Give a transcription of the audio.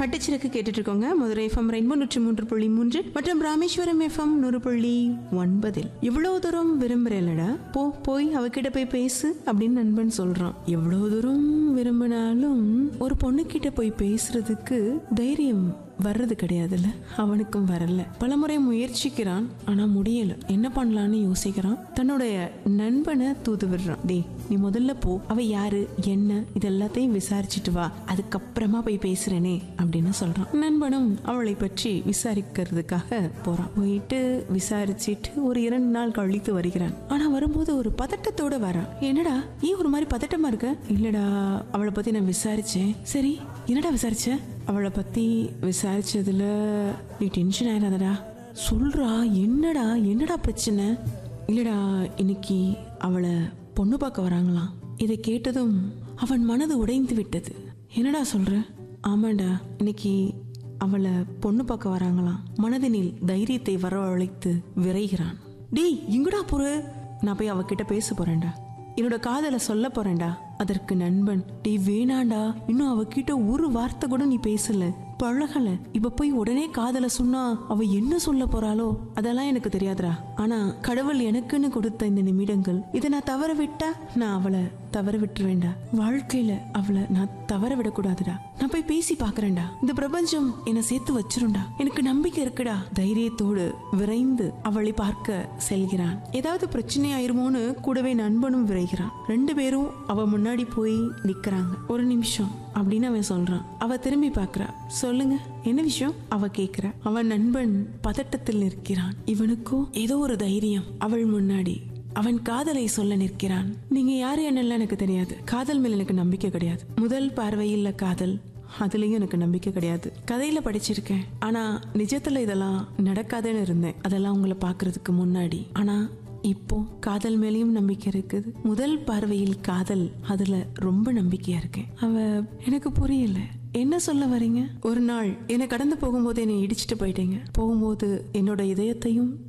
பட்டுச்சிறக்கு கேட்டுட்டு இருக்கோங்க Madurai FM rainbow நூற்றி மூன்று புள்ளி மூன்று மற்றும் ராமேஸ்வரம் எஃப்எம் நூறு புள்ளி ஒன்பதில் இவ்வளவு தூரம் விரும்புறேன்லடா போ போய் அவகிட்ட போய் பேசு அப்படின்னு நண்பன் சொல்றான் எவ்வளவு தூரம் விரும்பினாலும் ஒரு பொண்ணுகிட்ட போய் பேசுறதுக்கு தைரியம் வர்றது கிடையாதுல்ல அவனுக்கும் வரல பலமுறை முயற்சிக்கிறான் ஆனா முடியல என்ன பண்ணலான்னு யோசிக்கிறான் தன்னுடைய நண்பனை தூது விடுறான் டேய் நீ முதல்ல போ அவ யாரு என்ன இதெல்லாத்தையும் விசாரிச்சுட்டு வா அதுக்கப்புறமா போய் பேசுறேனே அப்படின்னு சொல்றான் நண்பனும் அவளை பற்றி விசாரிக்கிறதுக்காக போறான் போயிட்டு விசாரிச்சுட்டு ஒரு இரண்டு நாள் கழித்து வருகிறான் ஆனா வரும்போது ஒரு பதட்டத்தோட வரான் என்னடா ஏன் ஒரு மாதிரி பதட்டமா இருக்க இல்லடா அவளை பத்தி நான் விசாரிச்சேன் சரி என்னடா விசாரிச்ச அவளை பத்தி விசாரிச்சதுல நீ டென்ஷன் ஆயிடாதடா சொல்றா என்னடா என்னடா பிரச்சனை இல்லடா இன்னைக்கு அவளை பொண்ணு பார்க்க வராங்களாம் இதை கேட்டதும் அவன் மனது உடைந்து விட்டது என்னடா சொல்ற ஆமாண்டா இன்னைக்கு அவளை பொண்ணு பார்க்க வராங்களாம் மனதினில் தைரியத்தை வரவழைத்து விரைகிறான் டேய் எங்கடா போற நான் போய் அவகிட்ட பேச போறேன்டா என்னோட காதலை சொல்ல போறேன்டா அதற்கு நண்பன் டேய் வேணாண்டா இன்னும் அவகிட்ட ஒரு வார்த்தை கூட நீ பேசல பழகல இப்ப போய் உடனே காதல சொன்னா அவ என்ன சொல்ல போறாளோ அதெல்லாம் எனக்கு தெரியாதுடா ஆனா கடவுள் எனக்குன்னு கொடுத்த இந்த நிமிடங்கள் இதை நான் தவற விட்டா நான் அவளை தவற விட்டுருவேன்டா வாழ்க்கையில அவளை நான் தவற விடக்கூடாதுடா நான் போய் பேசி பாக்குறேன்டா இந்த பிரபஞ்சம் என்னை சேர்த்து வச்சிரும்டா எனக்கு நம்பிக்கை இருக்குடா தைரியத்தோடு விரைந்து அவளை பார்க்க செல்கிறான் ஏதாவது பிரச்சனை ஆயிருமோன்னு கூடவே நண்பனும் விரைகிறான் ரெண்டு பேரும் அவ முன்னாடி போய் நிக்கிறாங்க ஒரு நிமிஷம் அப்படின்னு அவன் சொல்றான் அவ திரும்பி பார்க்கறா சொல்லுங்க என்ன விஷயம் அவ கேக்குறா அவன் நண்பன் பதட்டத்தில் நிற்கிறான் இவனுக்கோ ஏதோ ஒரு தைரியம் அவள் முன்னாடி அவன் காதலை சொல்ல நிற்கிறான் நீங்க யாரு என்னெல்லாம் எனக்கு தெரியாது காதல் மேல எனக்கு நம்பிக்கை கிடையாது முதல் பார்வையில் காதல் அதுலயும் எனக்கு நம்பிக்கை கிடையாது கதையில படிச்சிருக்கேன் ஆனா நிஜத்துல இதெல்லாம் நடக்காதுன்னு இருந்தேன் அதெல்லாம் உங்களை பாக்குறதுக்கு முன்னாடி ஆனா இப்போ காதல் மேலேயும் நம்பிக்கை இருக்குது முதல் பார்வையில் காதல் அதுல ரொம்ப நம்பிக்கையா இருக்கேன் அவ எனக்கு புரியல என்ன சொல்ல வரீங்க ஒரு நாள் என்னை கடந்து போகும்போது என்னை இடிச்சிட்டு போயிட்டீங்க போகும்போது என்னோட இதயத்தையும்